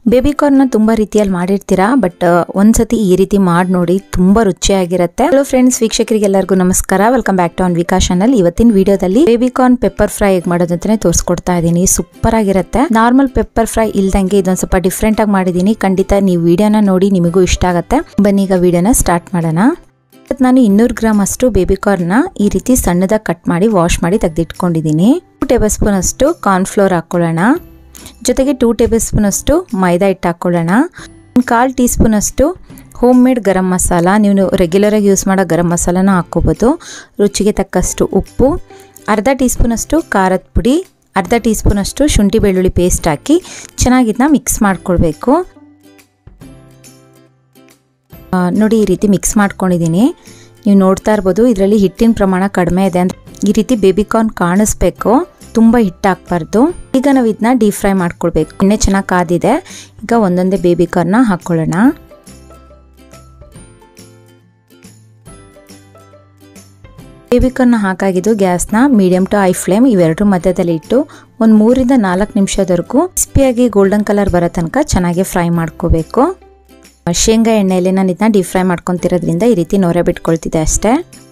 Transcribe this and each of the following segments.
ಬೇಬಿಕಾರ್ನ್ನ ತುಂಬ ರೀತಿಯಲ್ಲಿ ಮಾಡಿರ್ತೀರಾ ಬಟ್ ಒಂದ್ಸತಿ ಈ ರೀತಿ ಮಾಡಿ ನೋಡಿ ತುಂಬ ರುಚಿಯಾಗಿರುತ್ತೆ ಹಲೋ ಫ್ರೆಂಡ್ಸ್ ವೀಕ್ಷಕರಿಗೆಲ್ಲರಿಗೂ ನಮಸ್ಕಾರ welcome back to Anvika channel ಇವತ್ತಿನ ವಿಡಿಯೋದಲ್ಲಿ ಬೇಬಿಕಾರ್ನ್ ಪೆಪ್ಪರ್ ಫ್ರೈ ಹೇಗೆ ಮಾಡೋದು ಅಂತಾನೆ ತೋರಿಸ್ಕೊಡ್ತಾ ಇದ್ದೀನಿ ಸೂಪರ್ ಆಗಿರುತ್ತೆ ನಾರ್ಮಲ್ ಪೆಪ್ಪರ್ ಫ್ರೈ ಇಲ್ದಂಗೆ ಇದೊಂದು ಸ್ವಲ್ಪ ಡಿಫ್ರೆಂಟ್ ಆಗಿ ಮಾಡಿದ್ದೀನಿ ಖಂಡಿತ ನೀವು ವಿಡಿಯೋನ ನೋಡಿ ನಿಮಗೂ ಇಷ್ಟ ಆಗುತ್ತೆ ಬನ್ನಿ ಈಗ ವಿಡಿಯೋನ ಸ್ಟಾರ್ಟ್ ಮಾಡೋಣ ಇವತ್ತು ನಾನು ಇನ್ನೂರು ಗ್ರಾಮ್ ಅಷ್ಟು ಬೇಬಿಕಾರ್ನ್ನ ಈ ರೀತಿ ಸಣ್ಣದಾಗಿ ಕಟ್ ಮಾಡಿ ವಾಶ್ ಮಾಡಿ ತೆಗೆದಿಟ್ಕೊಂಡಿದ್ದೀನಿ ಟೂ ಟೇಬಲ್ ಸ್ಪೂನ್ ಅಷ್ಟು ಕಾರ್ನ್ಫ್ಲೋರ್ ಹಾಕ್ಕೊಳ್ಳೋಣ ಜೊತೆಗೆ ಟೂ ಟೇಬಲ್ ಸ್ಪೂನಷ್ಟು ಮೈದಾ ಹಿಟ್ಟು ಹಾಕ್ಕೊಳ್ಳೋಣ ಒಂದು ಕಾಲು ಟೀ ಸ್ಪೂನಷ್ಟು ಹೋಮ್ ಮೇಡ್ ಗರಂ ಮಸಾಲ ನೀವು ರೆಗ್ಯುಲರಾಗಿ ಯೂಸ್ ಮಾಡೋ ಗರಂ ಮಸಾಲನ ಹಾಕ್ಕೋಬೋದು ರುಚಿಗೆ ತಕ್ಕಷ್ಟು ಉಪ್ಪು ಅರ್ಧ ಟೀ ಸ್ಪೂನಷ್ಟು ಖಾರದ ಪುಡಿ ಅರ್ಧ ಟೀ ಸ್ಪೂನಷ್ಟು ಶುಂಠಿ ಬೆಳ್ಳುಳ್ಳಿ ಪೇಸ್ಟ್ ಹಾಕಿ ಚೆನ್ನಾಗಿ ಇದನ್ನ ಮಿಕ್ಸ್ ಮಾಡ್ಕೊಳ್ಬೇಕು ಆ, ನೋಡಿ ಈ ರೀತಿ ಮಿಕ್ಸ್ ಮಾಡ್ಕೊಂಡಿದ್ದೀನಿ ನೀವು ನೋಡ್ತಾ ಇರ್ಬೋದು ಇದರಲ್ಲಿ ಹಿಟ್ಟಿನ ಪ್ರಮಾಣ ಕಡಿಮೆ ಇದೆ ಅಂದ್ರೆ ಈ ರೀತಿ ಬೇಬಿಕಾರ್ನ್ ಕಾಣಿಸ್ಬೇಕು ತುಂಬ ಹಿಟ್ಟು ಹಾಕ್ಬಾರ್ದು ಈಗ ನಾವು ಇದನ್ನ ಡೀಪ್ ಫ್ರೈ ಮಾಡ್ಕೊಳ್ಬೇಕು ಎಣ್ಣೆ ಚೆನ್ನಾಗಿ ಕಾದಿದೆ ಈಗ ಒಂದೊಂದೇ ಬೇಬಿಕಾರ್ನ ಹಾಕ್ಕೊಳ್ಳೋಣ ಬೇಬಿಕಾರ್ನ ಹಾಕಾಗಿದ್ದು ಗ್ಯಾಸ್ನ ಮೀಡಿಯಂ ಟು ಹೈ ಫ್ಲೇಮ್ ಇವೆರಡರ ಮಧ್ಯದಲ್ಲಿ ಇಟ್ಟು ಒಂದು ಮೂರಿಂದ ನಾಲ್ಕು ನಿಮಿಷದವರೆಗೂ ಕ್ರಿಸ್ಪಿಯಾಗಿ ಗೋಲ್ಡನ್ ಕಲರ್ ಬರೋ ತನಕ ಚೆನ್ನಾಗಿ ಫ್ರೈ ಮಾಡ್ಕೋಬೇಕು ಶೇಂಗಾ ಎಣ್ಣೆಯಲ್ಲಿ ನಾನು ಇದನ್ನ ಡೀಪ್ ಫ್ರೈ ಮಾಡ್ಕೊತಿರೋದ್ರಿಂದ ಈ ರೀತಿ ನೊರೆ ಬಿಟ್ಕೊಳ್ತಿದ್ದೆ ಅಷ್ಟೇ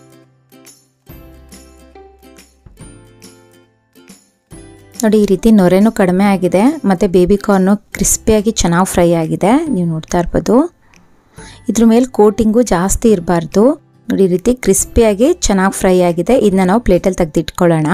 ನೋಡಿ ಈ ರೀತಿ ನೊರೆನೂ ಕಡಿಮೆ ಆಗಿದೆ ಮತ್ತು ಬೇಬಿ ಕಾರ್ನು ಕ್ರಿಸ್ಪಿಯಾಗಿ ಚೆನ್ನಾಗಿ ಫ್ರೈ ಆಗಿದೆ ನೀವು ನೋಡ್ತಾ ಇರ್ಬೋದು ಇದ್ರ ಮೇಲೆ ಕೋಟಿಂಗು ಜಾಸ್ತಿ ಇರಬಾರ್ದು ನೋಡಿ ಈ ರೀತಿ ಕ್ರಿಸ್ಪಿಯಾಗಿ ಚೆನ್ನಾಗಿ ಫ್ರೈ ಆಗಿದೆ ಇದನ್ನ ನಾವು ಪ್ಲೇಟಲ್ಲಿ ತೆಗೆದಿಟ್ಕೊಳ್ಳೋಣ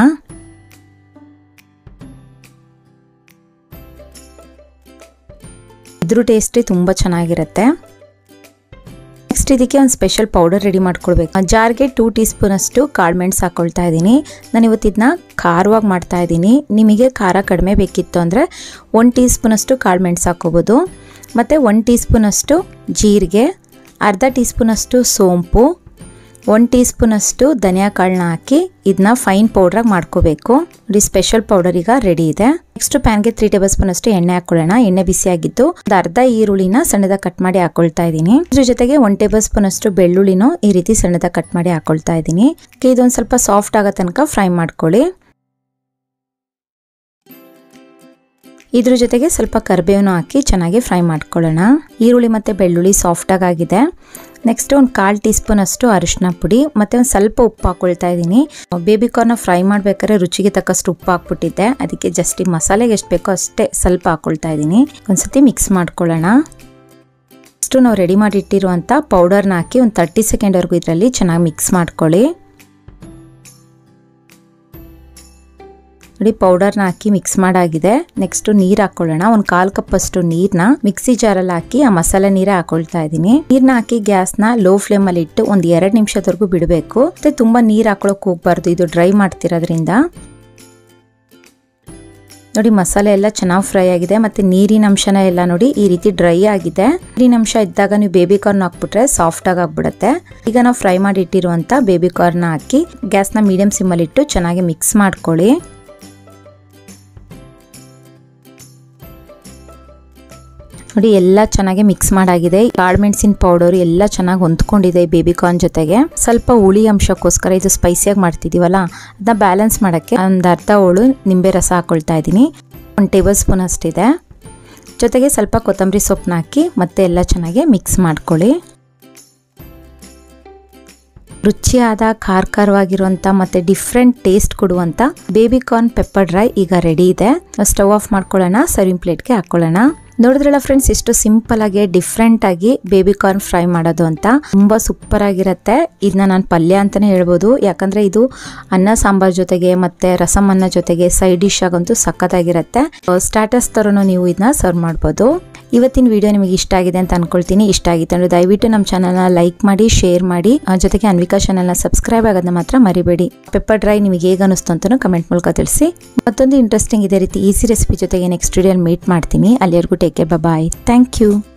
ಇದ್ರ ಟೇಸ್ಟೇ ತುಂಬ ಚೆನ್ನಾಗಿರುತ್ತೆ ನೆಕ್ಸ್ಟ್ ಇದಕ್ಕೆ ಒಂದು ಸ್ಪೆಷಲ್ ಪೌಡರ್ ರೆಡಿ ಮಾಡ್ಕೊಳ್ಬೇಕು ಜಾರ್ಗೆ ಟೂ ಟೀ ಸ್ಪೂನ್ ಅಷ್ಟು ಕಾಳುಮೆಣಸು ಹಾಕೊಳ್ತಾ ಇದ್ದೀನಿ ನಾನು ಇವತ್ತು ಇದನ್ನ ಖಾರವಾಗಿ ಮಾಡ್ತಾ ಇದ್ದೀನಿ ನಿಮಗೆ ಖಾರ ಕಡಿಮೆ ಬೇಕಿತ್ತು ಅಂದರೆ ಒನ್ ಟೀ ಸ್ಪೂನಷ್ಟು ಕಾಳುಮೆಣಸು ಹಾಕೋಬೋದು ಮತ್ತು ಒನ್ ಟೀ ಸ್ಪೂನಷ್ಟು ಜೀರಿಗೆ ಅರ್ಧ ಟೀ ಸ್ಪೂನಷ್ಟು ಸೋಂಪು ಒನ್ ಟೀ ಸ್ಪೂನಷ್ಟು ಧನಿಯಾ ಕಾಳನ್ನ ಹಾಕಿ ಇದನ್ನ ಫೈನ್ ಪೌಡ್ರಾಗಿ ಮಾಡ್ಕೋಬೇಕು ನೋಡಿ ಸ್ಪೆಷಲ್ ಪೌಡರ್ ಈಗ ರೆಡಿ ಇದೆ ನೆಕ್ಸ್ಟ್ ಪ್ಯಾನ್ಗೆ ತ್ರೀ ಟೇಬಲ್ ಸ್ಪೂನ್ ಅಷ್ಟು ಎಣ್ಣೆ ಹಾಕೊಳ್ಳೋಣ ಎಣ್ಣೆ ಬಿಸಿ ಆಗಿದ್ದು ಒಂದು ಅರ್ಧ ಈರುಳ್ಳಿನ ಸಣ್ಣದಾಗಿ ಕಟ್ ಮಾಡಿ ಹಾಕೊಳ್ತಾ ಇದ್ದೀನಿ ಇದ್ರ ಜೊತೆಗೆ ಒನ್ ಟೇಬಲ್ ಸ್ಪೂನ್ ಅಷ್ಟು ಬೆಳ್ಳುಳ್ಳಿನೂ ಈ ರೀತಿ ಸಣ್ಣದಾಗಿ ಕಟ್ ಮಾಡಿ ಹಾಕೊಳ್ತಾ ಇದ್ದೀನಿ ಇದೊಂದು ಸ್ವಲ್ಪ ಸಾಫ್ಟ್ ಆಗೋ ತನಕ ಫ್ರೈ ಮಾಡ್ಕೊಳ್ಳಿ ಇದ್ರ ಜೊತೆಗೆ ಸ್ವಲ್ಪ ಕರಿಬೇವನ್ನು ಹಾಕಿ ಚೆನ್ನಾಗಿ ಫ್ರೈ ಮಾಡ್ಕೊಳ್ಳೋಣ ಈರುಳ್ಳಿ ಮತ್ತು ಬೆಳ್ಳುಳ್ಳಿ ಸಾಫ್ಟಾಗಿ ಆಗಿದೆ ನೆಕ್ಸ್ಟ್ ಒಂದು ಕಾಲು ಟೀ ಸ್ಪೂನ್ ಅಷ್ಟು ಅರಿಶಿನ ಪುಡಿ ಮತ್ತು ಒಂದು ಸ್ವಲ್ಪ ಉಪ್ಪು ಹಾಕ್ಕೊಳ್ತಾ ಇದ್ದೀನಿ ಬೇಬಿ ಕಾರ್ನ ಫ್ರೈ ಮಾಡ್ಬೇಕಾದ್ರೆ ರುಚಿಗೆ ತಕ್ಕಷ್ಟು ಉಪ್ಪು ಹಾಕ್ಬಿಟ್ಟಿದ್ದೆ ಅದಕ್ಕೆ ಜಸ್ಟ್ ಈ ಮಸಾಲೆಗೆ ಎಷ್ಟು ಬೇಕೋ ಅಷ್ಟೇ ಸ್ವಲ್ಪ ಹಾಕ್ಕೊಳ್ತಾ ಇದ್ದೀನಿ ಒಂದ್ಸತಿ ಮಿಕ್ಸ್ ಮಾಡ್ಕೊಳ್ಳೋಣ ಅಷ್ಟು ನಾವು ರೆಡಿ ಮಾಡಿ ಇಟ್ಟಿರುವಂಥ ಪೌಡರ್ನ ಹಾಕಿ ಒಂದು ತರ್ಟಿ ಸೆಕೆಂಡ್ವರೆಗೂ ಇದರಲ್ಲಿ ಚೆನ್ನಾಗಿ ಮಿಕ್ಸ್ ಮಾಡ್ಕೊಳ್ಳಿ ನೋಡಿ ಪೌಡರ್ನ ಹಾಕಿ ಮಿಕ್ಸ್ ಮಾಡಾಗಿದೆ ನೆಕ್ಸ್ಟ್ ನೀರು ಹಾಕೊಳ್ಳೋಣ ಒಂದು ಕಾಲು ಕಪ್ ಅಷ್ಟು ನೀರ್ನ ಮಿಕ್ಸಿ ಜಾರಲ್ಲಿ ಹಾಕಿ ಆ ಮಸಾಲೆ ನೀರೇ ಹಾಕೊಳ್ತಾ ಇದ್ದೀನಿ ನೀರ್ನ ಹಾಕಿ ಗ್ಯಾಸ್ನ ಲೋ ಫ್ಲೇಮ್ ಅಲ್ಲಿ ಇಟ್ಟು ಒಂದು ಎರಡು ನಿಮಿಷದವರೆಗೂ ಬಿಡಬೇಕು ಮತ್ತೆ ತುಂಬಾ ನೀರು ಹಾಕೊಳಕ್ ಹೋಗ್ಬಾರ್ದು ಇದು ಡ್ರೈ ಮಾಡ್ತಿರೋದ್ರಿಂದ ನೋಡಿ ಮಸಾಲೆ ಎಲ್ಲ ಚೆನ್ನಾಗಿ ಫ್ರೈ ಆಗಿದೆ ಮತ್ತೆ ನೀರಿನ ಅಂಶನ ಎಲ್ಲ ನೋಡಿ ಈ ರೀತಿ ಡ್ರೈ ಆಗಿದೆ ನೀರಿನ ಅಂಶ ಇದ್ದಾಗ ನೀವು ಬೇಬಿ ಕಾರ್ನ್ ಹಾಕ್ಬಿಟ್ರೆ ಸಾಫ್ಟ್ ಆಗಿ ಆಗ್ಬಿಡುತ್ತೆ ಈಗ ನಾವು ಫ್ರೈ ಮಾಡಿ ಇಟ್ಟಿರುವಂತ ಬೇಬಿ ಕಾರ್ನ್ ಹಾಕಿ ಗ್ಯಾಸ್ನ ಮೀಡಿಯಂ ಸಿಮ್ಮಲ್ಲಿ ಇಟ್ಟು ಚೆನ್ನಾಗಿ ಮಿಕ್ಸ್ ಮಾಡ್ಕೊಳ್ಳಿ ನೋಡಿ ಎಲ್ಲ ಚೆನ್ನಾಗಿ ಮಿಕ್ಸ್ ಮಾಡಾಗಿದೆ ಕಾಳುಮೆಣಸಿನ ಪೌಡರ್ ಎಲ್ಲ ಚೆನ್ನಾಗಿ ಹೊಂದ್ಕೊಂಡಿದೆ ಬೇಬಿ ಕಾರ್ನ್ ಜೊತೆಗೆ ಸ್ವಲ್ಪ ಹುಳಿ ಅಂಶಕ್ಕೋಸ್ಕರ ಇದು ಸ್ಪೈಸಿಯಾಗಿ ಮಾಡ್ತಿದೀವಲ್ಲ ಅದನ್ನ ಬ್ಯಾಲೆನ್ಸ್ ಮಾಡೋಕ್ಕೆ ಒಂದು ಅರ್ಧ ಹೋಳು ನಿಂಬೆ ರಸ ಹಾಕೊಳ್ತಾ ಇದ್ದೀನಿ ಒಂದು ಟೇಬಲ್ ಸ್ಪೂನ್ ಅಷ್ಟಿದೆ ಜೊತೆಗೆ ಸ್ವಲ್ಪ ಕೊತ್ತಂಬರಿ ಸೊಪ್ಪನ್ನ ಹಾಕಿ ಮತ್ತೆ ಎಲ್ಲ ಚೆನ್ನಾಗಿ ಮಿಕ್ಸ್ ಮಾಡ್ಕೊಳ್ಳಿ ರುಚಿಯಾದ ಖಾರ ಖಾರವಾಗಿರುವಂಥ ಮತ್ತು ಡಿಫ್ರೆಂಟ್ ಟೇಸ್ಟ್ ಕೊಡುವಂಥ ಬೇಬಿ ಕಾರ್ನ್ ಪೆಪ್ಪರ್ ಡ್ರೈ ಈಗ ರೆಡಿ ಇದೆ ಸ್ಟವ್ ಆಫ್ ಮಾಡ್ಕೊಳ್ಳೋಣ ಸರ್ವಿಂಗ್ ಪ್ಲೇಟ್ಗೆ ಹಾಕ್ಕೊಳ್ಳೋಣ ನೋಡಿದ್ರಲ್ಲ ಫ್ರೆಂಡ್ಸ್ ಎಷ್ಟು ಸಿಂಪಲ್ ಆಗಿ ಡಿಫ್ರೆಂಟ್ ಆಗಿ ಬೇಬಿ ಕಾರ್ನ್ ಫ್ರೈ ಮಾಡೋದು ಅಂತ ತುಂಬಾ ಸೂಪರ್ ಆಗಿರುತ್ತೆ ಇದನ್ನ ನಾನು ಪಲ್ಯ ಅಂತಾನೆ ಹೇಳ್ಬೋದು ಯಾಕಂದ್ರೆ ಇದು ಅನ್ನ ಸಾಂಬಾರ್ ಜೊತೆಗೆ ಮತ್ತೆ ರಸಂ ಅನ್ನ ಜೊತೆಗೆ ಸೈಡ್ ಡಿಶ್ ಆಗಂತೂ ಸಖತ್ತಾಗಿರುತ್ತೆ ಸ್ಟಾಟಸ್ ತರನು ನೀವು ಇದನ್ನ ಸರ್ವ್ ಮಾಡ್ಬೋದು ಇವತ್ತಿನ ವಿಡಿಯೋ ನಿಮಗೆ ಇಷ್ಟ ಆಗಿದೆ ಅಂತ ಅನ್ಕೊಳ್ತೀನಿ ಇಷ್ಟ ಆಗಿತ್ತು ಅಂದ್ರೆ ದಯವಿಟ್ಟು ನಮ್ಮ ಚಾನಲ್ನ ಲೈಕ್ ಮಾಡಿ ಶೇರ್ ಮಾಡಿ ಆ, ಜೊತೆಗೆ ಅನ್ವಿಕಾ ಚಾನಲ್ನ ಸಬ್ಸ್ಕ್ರೈಬ್ ಆಗೋದನ್ನ ಮಾತ್ರ ಮರಿಬೇಡಿ ಪೆಪ್ಪರ್ ಡ್ರೈ ನಿಮಗೆ ಹೇಗೆ ಅನಿಸ್ತು ಅಂತಲೂ ಕಮೆಂಟ್ ಮೂಲಕ ತಿಳಿಸಿ ಮತ್ತೊಂದು ಇಂಟ್ರೆಸ್ಟಿಂಗ್ ಇದೇ ರೀತಿ ಈಸಿ ರೆಸಿಪಿ ಜೊತೆಗೆ ನೆಕ್ಸ್ಟ್ ವಿಡಿಯೋ ಮೀಟ್ ಮಾಡ್ತೀನಿ ಅಲ್ಲಿವರೆಗೂ take care bye thank you